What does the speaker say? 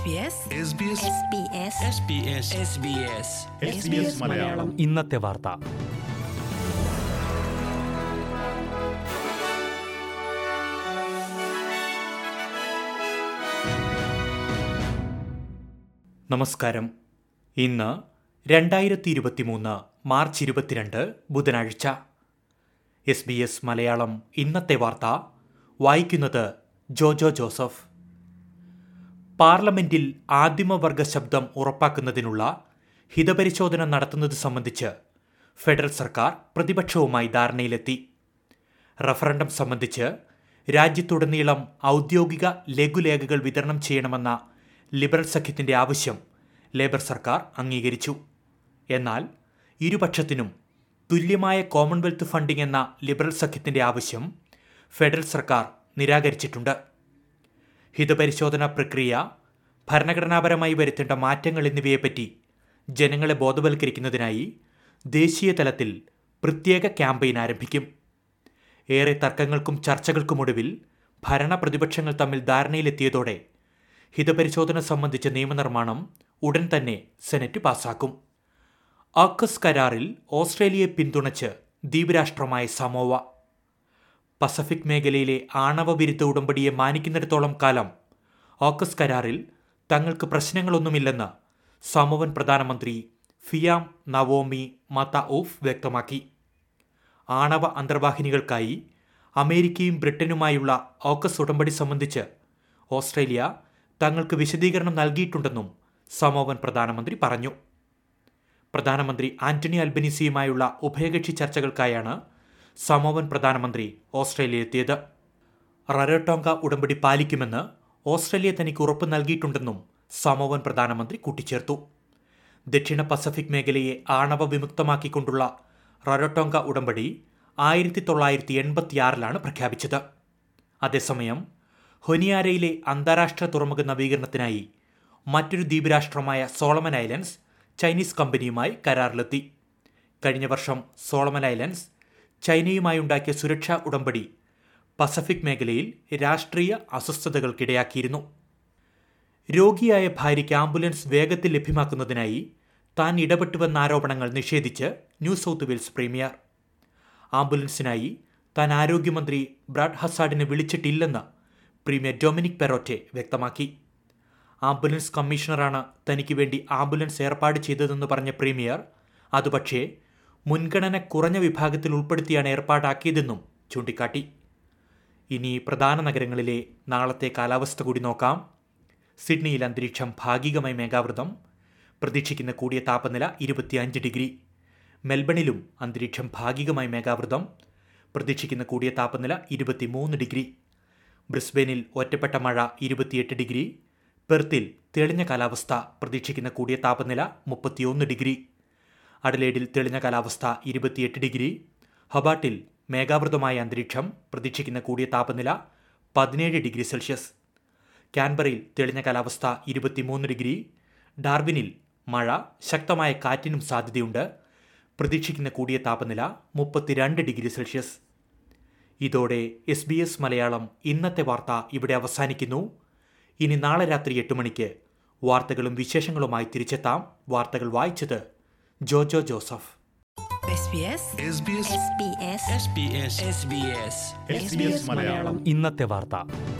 SBS SBS SBS Malayalam ഇന്നത്തെ വാർത്ത നമസ്കാരം ഇന്ന് രണ്ടായിരത്തി ഇരുപത്തിമൂന്ന് മാർച്ച് ഇരുപത്തിരണ്ട് ബുധനാഴ്ച എസ് ബി എസ് മലയാളം ഇന്നത്തെ വാർത്ത വായിക്കുന്നത് ജോജോ ജോസഫ് പാർലമെന്റിൽ ആദിമവർഗ ശബ്ദം ഉറപ്പാക്കുന്നതിനുള്ള ഹിതപരിശോധന നടത്തുന്നത് സംബന്ധിച്ച് ഫെഡറൽ സർക്കാർ പ്രതിപക്ഷവുമായി ധാരണയിലെത്തി റഫറണ്ടം സംബന്ധിച്ച് രാജ്യത്തുടനീളം ഔദ്യോഗിക ലഘുലേഖകൾ വിതരണം ചെയ്യണമെന്ന ലിബറൽ സഖ്യത്തിന്റെ ആവശ്യം ലേബർ സർക്കാർ അംഗീകരിച്ചു എന്നാൽ ഇരുപക്ഷത്തിനും തുല്യമായ കോമൺവെൽത്ത് ഫണ്ടിംഗ് എന്ന ലിബറൽ സഖ്യത്തിന്റെ ആവശ്യം ഫെഡറൽ സർക്കാർ നിരാകരിച്ചിട്ടുണ്ട് ഹിതപരിശോധനാ പ്രക്രിയ ഭരണഘടനാപരമായി വരുത്തേണ്ട മാറ്റങ്ങൾ എന്നിവയെപ്പറ്റി ജനങ്ങളെ ബോധവൽക്കരിക്കുന്നതിനായി ദേശീയ തലത്തിൽ പ്രത്യേക ക്യാമ്പയിൻ ആരംഭിക്കും ഏറെ തർക്കങ്ങൾക്കും ചർച്ചകൾക്കുമൊടുവിൽ ഭരണ പ്രതിപക്ഷങ്ങൾ തമ്മിൽ ധാരണയിലെത്തിയതോടെ ഹിതപരിശോധന സംബന്ധിച്ച നിയമനിർമ്മാണം ഉടൻ തന്നെ സെനറ്റ് പാസാക്കും ആക്കസ് കരാറിൽ ഓസ്ട്രേലിയയെ പിന്തുണച്ച് ദ്വീപരാഷ്ട്രമായ സമോവ പസഫിക് മേഖലയിലെ ആണവ വിരുദ്ധ ഉടമ്പടിയെ മാനിക്കുന്നിടത്തോളം കാലം ഓക്കസ് കരാറിൽ തങ്ങൾക്ക് പ്രശ്നങ്ങളൊന്നുമില്ലെന്ന് സമോവൻ പ്രധാനമന്ത്രി ഫിയാം നവോമി മത ഓഫ് വ്യക്തമാക്കി ആണവ അന്തർവാഹിനികൾക്കായി അമേരിക്കയും ബ്രിട്ടനുമായുള്ള ഓക്കസ് ഉടമ്പടി സംബന്ധിച്ച് ഓസ്ട്രേലിയ തങ്ങൾക്ക് വിശദീകരണം നൽകിയിട്ടുണ്ടെന്നും സമോവൻ പ്രധാനമന്ത്രി പറഞ്ഞു പ്രധാനമന്ത്രി ആന്റണി അൽബനീസിയുമായുള്ള ഉഭയകക്ഷി ചർച്ചകൾക്കായാണ് സമോവൻ പ്രധാനമന്ത്രി ഓസ്ട്രേലിയയിലെത്തിയത് റരോട്ടോങ്ക ഉടമ്പടി പാലിക്കുമെന്ന് ഓസ്ട്രേലിയ തനിക്ക് ഉറപ്പ് നൽകിയിട്ടുണ്ടെന്നും സമോവൻ പ്രധാനമന്ത്രി കൂട്ടിച്ചേർത്തു ദക്ഷിണ പസഫിക് മേഖലയെ ആണവ വിമുക്തമാക്കിക്കൊണ്ടുള്ള റരോട്ടോങ്ക ഉടമ്പടി ആയിരത്തി തൊള്ളായിരത്തി എൺപത്തിയാറിലാണ് പ്രഖ്യാപിച്ചത് അതേസമയം ഹൊനിയാരയിലെ അന്താരാഷ്ട്ര തുറമുഖ നവീകരണത്തിനായി മറ്റൊരു ദ്വീപരാഷ്ട്രമായ സോളമൻ ഐലൻഡ്സ് ചൈനീസ് കമ്പനിയുമായി കരാറിലെത്തി കഴിഞ്ഞ വർഷം സോളമൻ ഐലൻഡ്സ് ചൈനയുമായി ഉണ്ടാക്കിയ സുരക്ഷാ ഉടമ്പടി പസഫിക് മേഖലയിൽ രാഷ്ട്രീയ അസ്വസ്ഥതകൾക്കിടയാക്കിയിരുന്നു രോഗിയായ ഭാര്യയ്ക്ക് ആംബുലൻസ് വേഗത്തിൽ ലഭ്യമാക്കുന്നതിനായി താൻ ഇടപെട്ടുവെന്ന ആരോപണങ്ങൾ നിഷേധിച്ച് ന്യൂ സൗത്ത് വെയിൽസ് പ്രീമിയർ ആംബുലൻസിനായി താൻ ആരോഗ്യമന്ത്രി ബ്രാഡ് ഹസാഡിനെ വിളിച്ചിട്ടില്ലെന്ന് പ്രീമിയർ ഡൊമിനിക് പെറോറ്റെ വ്യക്തമാക്കി ആംബുലൻസ് കമ്മീഷണറാണ് തനിക്ക് വേണ്ടി ആംബുലൻസ് ഏർപ്പാട് ചെയ്തതെന്ന് പറഞ്ഞ പ്രീമിയർ അത് പക്ഷേ മുൻഗണന കുറഞ്ഞ വിഭാഗത്തിൽ ഉൾപ്പെടുത്തിയാണ് ഏർപ്പാടാക്കിയതെന്നും ചൂണ്ടിക്കാട്ടി ഇനി പ്രധാന നഗരങ്ങളിലെ നാളത്തെ കാലാവസ്ഥ കൂടി നോക്കാം സിഡ്നിയിൽ അന്തരീക്ഷം ഭാഗികമായി മേഘാവൃതം പ്രതീക്ഷിക്കുന്ന കൂടിയ താപനില ഇരുപത്തിയഞ്ച് ഡിഗ്രി മെൽബണിലും അന്തരീക്ഷം ഭാഗികമായി മേഘാവൃതം പ്രതീക്ഷിക്കുന്ന കൂടിയ താപനില ഇരുപത്തിമൂന്ന് ഡിഗ്രി ബ്രിസ്ബെയിനിൽ ഒറ്റപ്പെട്ട മഴ ഇരുപത്തിയെട്ട് ഡിഗ്രി പെർത്തിൽ തെളിഞ്ഞ കാലാവസ്ഥ പ്രതീക്ഷിക്കുന്ന കൂടിയ താപനില മുപ്പത്തിയൊന്ന് ഡിഗ്രി അഡലേഡിൽ തെളിഞ്ഞ കാലാവസ്ഥ ഇരുപത്തിയെട്ട് ഡിഗ്രി ഹബാട്ടിൽ മേഘാവൃതമായ അന്തരീക്ഷം പ്രതീക്ഷിക്കുന്ന കൂടിയ താപനില പതിനേഴ് ഡിഗ്രി സെൽഷ്യസ് കാൻബറയിൽ തെളിഞ്ഞ കാലാവസ്ഥ ഇരുപത്തിമൂന്ന് ഡിഗ്രി ഡാർവിനിൽ മഴ ശക്തമായ കാറ്റിനും സാധ്യതയുണ്ട് പ്രതീക്ഷിക്കുന്ന കൂടിയ താപനില മുപ്പത്തിരണ്ട് ഡിഗ്രി സെൽഷ്യസ് ഇതോടെ എസ് ബി എസ് മലയാളം ഇന്നത്തെ വാർത്ത ഇവിടെ അവസാനിക്കുന്നു ഇനി നാളെ രാത്രി എട്ട് മണിക്ക് വാർത്തകളും വിശേഷങ്ങളുമായി തിരിച്ചെത്താം വാർത്തകൾ വായിച്ചത് Jojo Joseph SBS SBS SBS Malayalam ഇന്നത്തെ വാർത്ത